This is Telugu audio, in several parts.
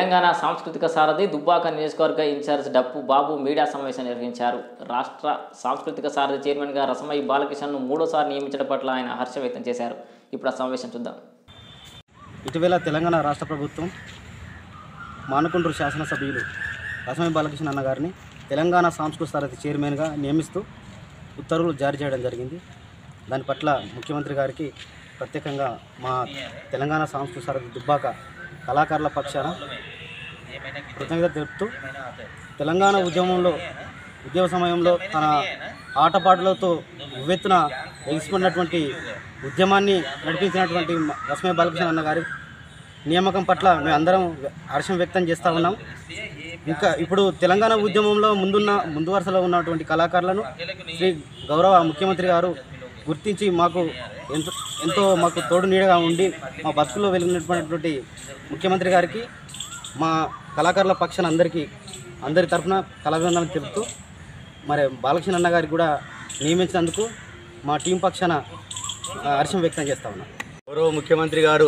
తెలంగాణ సాంస్కృతిక సారథి దుబ్బాక నియోజకవర్గ ఇన్ఛార్జ్ డప్పు బాబు మీడియా సమావేశం నిర్వహించారు రాష్ట్ర సాంస్కృతిక సారథి చైర్మన్గా రసమయ్య బాలకిషన్ను మూడోసారి నియమించడం పట్ల ఆయన హర్షం వ్యక్తం చేశారు ఇప్పుడు ఆ సమావేశం చూద్దాం ఇటీవల తెలంగాణ రాష్ట్ర ప్రభుత్వం మానకొండూరు శాసనసభ్యులు రసమి బాలకృష్ణ అన్న గారిని తెలంగాణ సాంస్కృతిక సారథి చైర్మన్గా నియమిస్తూ ఉత్తర్వులు జారీ చేయడం జరిగింది దాని పట్ల ముఖ్యమంత్రి గారికి ప్రత్యేకంగా మా తెలంగాణ సాంస్కృతిక సారథి దుబ్బాక కళాకారుల పక్షాన కృతజ్ఞత తెలుపుతూ తెలంగాణ ఉద్యమంలో ఉద్యమ సమయంలో తన ఆటపాటలతో ఉవ్వెత్తున ఎగిసిపడినటువంటి ఉద్యమాన్ని నడిపించినటువంటి రస్మే బాలకృష్ణ అన్న గారి నియామకం పట్ల మేము అందరం హర్షం వ్యక్తం చేస్తూ ఉన్నాం ఇంకా ఇప్పుడు తెలంగాణ ఉద్యమంలో ముందున్న ముందు వరుసలో ఉన్నటువంటి కళాకారులను శ్రీ గౌరవ ముఖ్యమంత్రి గారు గుర్తించి మాకు ఎంతో ఎంతో మాకు తోడు నీడగా ఉండి మా బతుకుల్లో వెలిగినటువంటి ముఖ్యమంత్రి గారికి మా కళాకారుల పక్షాన అందరికీ అందరి తరఫున కళాభివందనం తెలుపుతూ మరి బాలకృష్ణ అన్న గారికి కూడా నియమించినందుకు మా టీం పక్షాన ఆ, హర్షం వ్యక్తం చేస్తా ఉన్నాం గౌరవ ముఖ్యమంత్రి గారు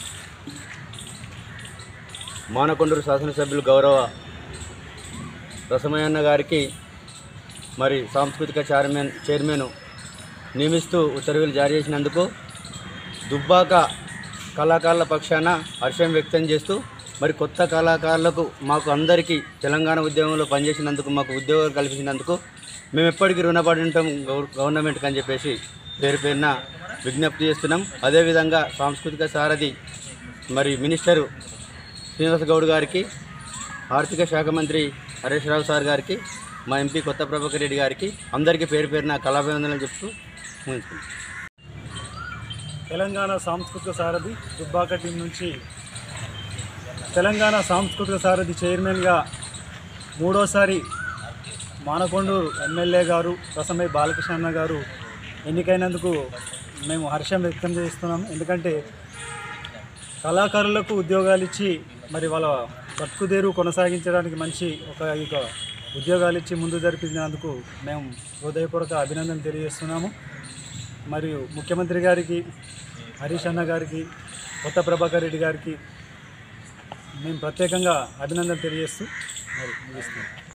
మానకొండూరు శాసనసభ్యులు గౌరవ రసమయ్యన్న గారికి మరి సాంస్కృతిక చైర్మన్ చైర్మన్ నియమిస్తూ ఉత్తర్వులు జారీ చేసినందుకు దుబ్బాక కళాకారుల పక్షాన హర్షం వ్యక్తం చేస్తూ మరి కొత్త కళాకారులకు మాకు అందరికీ తెలంగాణ ఉద్యమంలో పనిచేసినందుకు మాకు ఉద్యోగాలు కల్పించినందుకు మేము ఎప్పటికీ రుణపడి ఉంటాం గౌ- గవర్నమెంట్కి అని చెప్పేసి పేరు పేరున విజ్ఞప్తి చేస్తున్నాం అదేవిధంగా సాంస్కృతిక సారథి మరి మినిస్టరు శ్రీనివాస గౌడ్ గారికి ఆర్థిక శాఖ మంత్రి హరీష్ రావు సార్ గారికి మా ఎంపీ కొత్త ప్రభాకర్ రెడ్డి గారికి అందరికీ పేరు పేరున కళాభివందనలు చెప్తూ ముగించుకుంటాం తెలంగాణ సాంస్కృతిక సారథి దుబ్బాక టీం నుంచి తెలంగాణ సాంస్కృతిక సారథి చైర్మన్గా మూడోసారి మానకొండూరు ఎమ్మెల్యే గారు రసమై బాలకృష్ణ గారు ఎన్నికైనందుకు మేము హర్షం వ్యక్తం చేస్తున్నాం ఎందుకంటే కళాకారులకు ఉద్యోగాలు ఇచ్చి మరి వాళ్ళ బతుకుదేరు కొనసాగించడానికి మంచి ఒక ఇక ఉద్యోగాలు ఇచ్చి ముందు జరిపినందుకు మేము హృదయపూర్వక అభినందన తెలియజేస్తున్నాము మరియు ముఖ్యమంత్రి గారికి హరీష్ అన్న గారికి కొత్త ప్రభాకర్ రెడ్డి గారికి మేము ప్రత్యేకంగా అభినందన తెలియజేస్తూ మరి ముగిస్తున్నాం